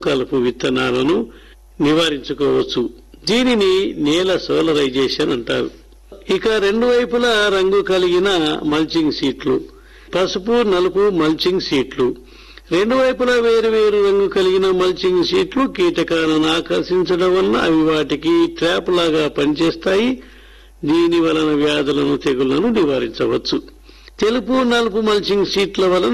కలుపు విత్తనాలను నివారించుకోవచ్చు దీనిని నేల సోలరైజేషన్ అంటారు ఇక రెండు వైపులా రంగు కలిగిన మల్చింగ్ సీట్లు పసుపు నలుపు మల్చింగ్ సీట్లు రెండు వైపులా వేరు వేరు రంగు కలిగిన మల్చింగ్ సీట్లు కీటకాలను ఆకర్షించడం వలన అవి వాటికి ట్రాప్ లాగా పనిచేస్తాయి దీని వలన వ్యాధులను తెగుళ్లను నివారించవచ్చు తెలుపు నలుపు మల్చింగ్ సీట్ల వలన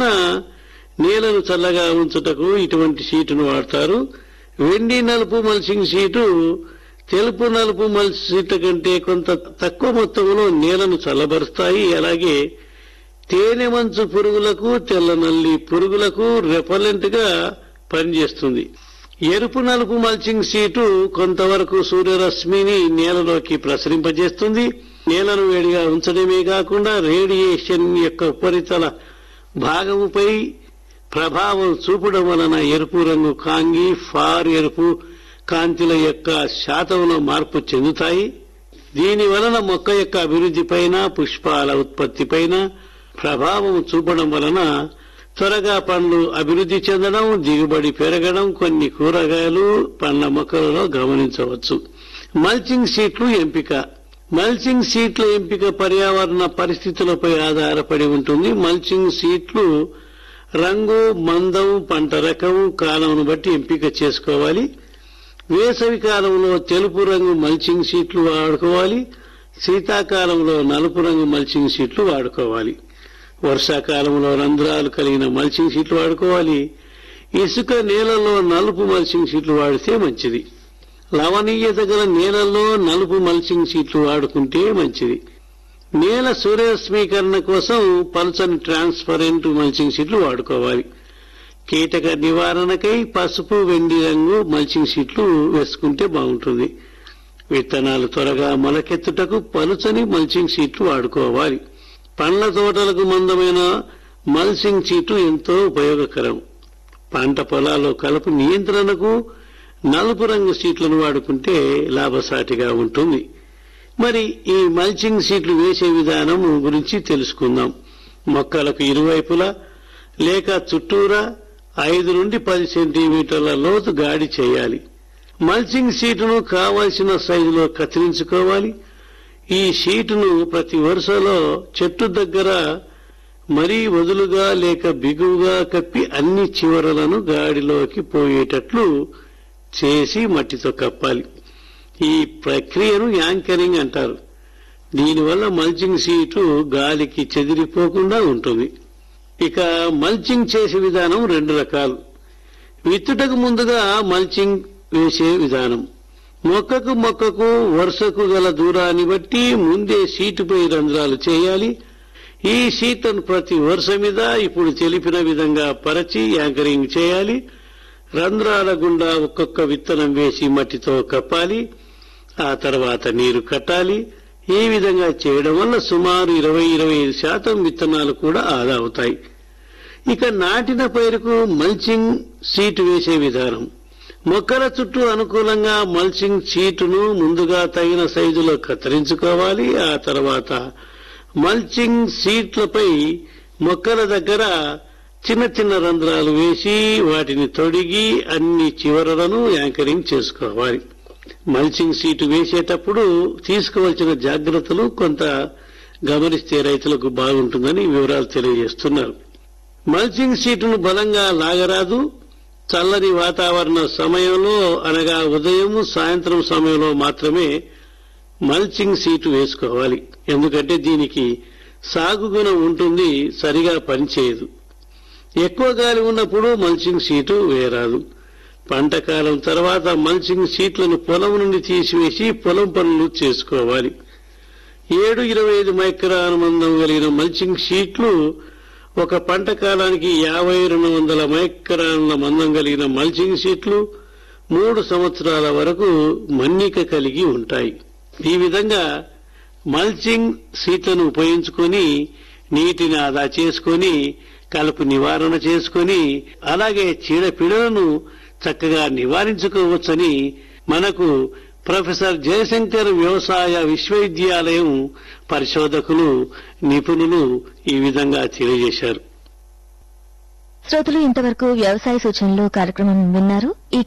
నేలను చల్లగా ఉంచుటకు ఇటువంటి షీటును వాడతారు వెండి నలుపు మల్చింగ్ షీటు తెలుపు నలుపు మల్చి షీట్ల కంటే కొంత తక్కువ మొత్తంలో నేలను చల్లబరుస్తాయి అలాగే తేనె మంచు పురుగులకు తెల్ల నల్లి పురుగులకు రెపలెంట్ గా పనిచేస్తుంది ఎరుపు నలుపు మల్చింగ్ షీటు కొంతవరకు సూర్యరశ్మిని నేలలోకి ప్రసరింపజేస్తుంది నేలను వేడిగా ఉంచడమే కాకుండా రేడియేషన్ యొక్క ఉపరితల భాగముపై ప్రభావం చూపడం వలన ఎరుపు రంగు కాంగి ఫార్ ఎరుపు కాంతిల యొక్క శాతంలో మార్పు చెందుతాయి దీని వలన మొక్క యొక్క అభివృద్ధిపైన పుష్పాల ఉత్పత్తిపైన ప్రభావం చూపడం వలన త్వరగా పండ్లు అభివృద్ధి చెందడం దిగుబడి పెరగడం కొన్ని కూరగాయలు పండ్ల మొక్కలలో గమనించవచ్చు మల్చింగ్ సీట్లు ఎంపిక మల్చింగ్ సీట్ల ఎంపిక పర్యావరణ పరిస్థితులపై ఆధారపడి ఉంటుంది మల్చింగ్ సీట్లు రంగు మందం పంట రకం కాలంను బట్టి ఎంపిక చేసుకోవాలి వేసవి కాలంలో తెలుపు రంగు మల్చింగ్ షీట్లు వాడుకోవాలి శీతాకాలంలో నలుపు రంగు మల్చింగ్ షీట్లు వాడుకోవాలి వర్షాకాలంలో రంధ్రాలు కలిగిన మల్చింగ్ షీట్లు వాడుకోవాలి ఇసుక నేలలో నలుపు మల్చింగ్ షీట్లు వాడితే మంచిది లవణీయత గల నేలలో నలుపు మల్చింగ్ షీట్లు వాడుకుంటే మంచిది నేల సూర్యరశ్మీకరణ కోసం పల్చని ట్రాన్స్పరెంట్ మల్చింగ్ షీట్లు వాడుకోవాలి కీటక నివారణకై పసుపు వెండి రంగు మల్చింగ్ షీట్లు వేసుకుంటే బాగుంటుంది విత్తనాలు త్వరగా మొలకెత్తుటకు పలుచని మల్చింగ్ షీట్లు వాడుకోవాలి పండ్ల తోటలకు మందమైన మల్చింగ్ షీటు ఎంతో ఉపయోగకరం పంట పొలాల్లో కలుపు నియంత్రణకు నలుపు రంగు షీట్లను వాడుకుంటే లాభసాటిగా ఉంటుంది మరి ఈ మల్చింగ్ షీట్లు వేసే విధానం గురించి తెలుసుకుందాం మొక్కలకు ఇరువైపులా లేక చుట్టూరా ఐదు నుండి పది సెంటీమీటర్ల లోతు గాడి చేయాలి మల్చింగ్ షీటును కావలసిన సైజులో కత్తిరించుకోవాలి ఈ షీటును ప్రతి వరుసలో చెట్టు దగ్గర మరీ వదులుగా లేక బిగువుగా కప్పి అన్ని చివరలను గాడిలోకి పోయేటట్లు చేసి మట్టితో కప్పాలి ఈ ప్రక్రియను యాంకరింగ్ అంటారు దీనివల్ల మల్చింగ్ షీటు గాలికి చెదిరిపోకుండా ఉంటుంది ఇక మల్చింగ్ చేసే విధానం రెండు రకాలు విత్తుటకు ముందుగా మల్చింగ్ వేసే విధానం మొక్కకు మొక్కకు వరుసకు గల దూరాన్ని బట్టి ముందే షీటుపై రంధ్రాలు చేయాలి ఈ షీట్లను ప్రతి వరుస మీద ఇప్పుడు తెలిపిన విధంగా పరచి యాంకరింగ్ చేయాలి రంధ్రాల గుండా ఒక్కొక్క విత్తనం వేసి మట్టితో కప్పాలి ఆ తర్వాత నీరు కట్టాలి ఈ విధంగా చేయడం వల్ల సుమారు ఇరవై ఇరవై ఐదు శాతం విత్తనాలు కూడా ఆదా అవుతాయి ఇక నాటిన పైరుకు మల్చింగ్ సీటు వేసే విధానం మొక్కల చుట్టూ అనుకూలంగా మల్చింగ్ షీటును ముందుగా తగిన సైజులో కత్తిరించుకోవాలి ఆ తర్వాత మల్చింగ్ సీట్లపై మొక్కల దగ్గర చిన్న చిన్న రంధ్రాలు వేసి వాటిని తొడిగి అన్ని చివరలను యాంకరింగ్ చేసుకోవాలి మల్చింగ్ సీటు వేసేటప్పుడు తీసుకోవాల్సిన జాగ్రత్తలు కొంత గమనిస్తే రైతులకు బాగుంటుందని వివరాలు తెలియజేస్తున్నారు మల్చింగ్ సీటును బలంగా లాగరాదు చల్లని వాతావరణ సమయంలో అనగా ఉదయం సాయంత్రం సమయంలో మాత్రమే మల్చింగ్ సీటు వేసుకోవాలి ఎందుకంటే దీనికి సాగు గుణం ఉంటుంది సరిగా పనిచేయదు ఎక్కువ గాలి ఉన్నప్పుడు మల్చింగ్ సీటు వేయరాదు పంట కాలం తర్వాత మల్చింగ్ సీట్లను పొలం నుండి తీసివేసి పొలం పనులు చేసుకోవాలి ఏడు ఇరవై ఐదు మైక్రాన్ మందం కలిగిన మల్చింగ్ షీట్లు ఒక పంట కాలానికి యాభై రెండు వందల మైక్రాన్ల మందం కలిగిన మల్చింగ్ షీట్లు మూడు సంవత్సరాల వరకు మన్నిక కలిగి ఉంటాయి ఈ విధంగా మల్చింగ్ సీట్లను ఉపయోగించుకొని నీటిని ఆదా చేసుకొని కలుపు నివారణ చేసుకొని అలాగే చీడపీడలను చక్కగా నివారించుకోవచ్చని మనకు ప్రొఫెసర్ జయశంకర్ వ్యవసాయ విశ్వవిద్యాలయం పరిశోధకులు నిపుణులు ఈ విధంగా తెలియజేశారు శ్రోతలు ఇంతవరకు వ్యవసాయ సూచనలు కార్యక్రమం విన్నారు ఈ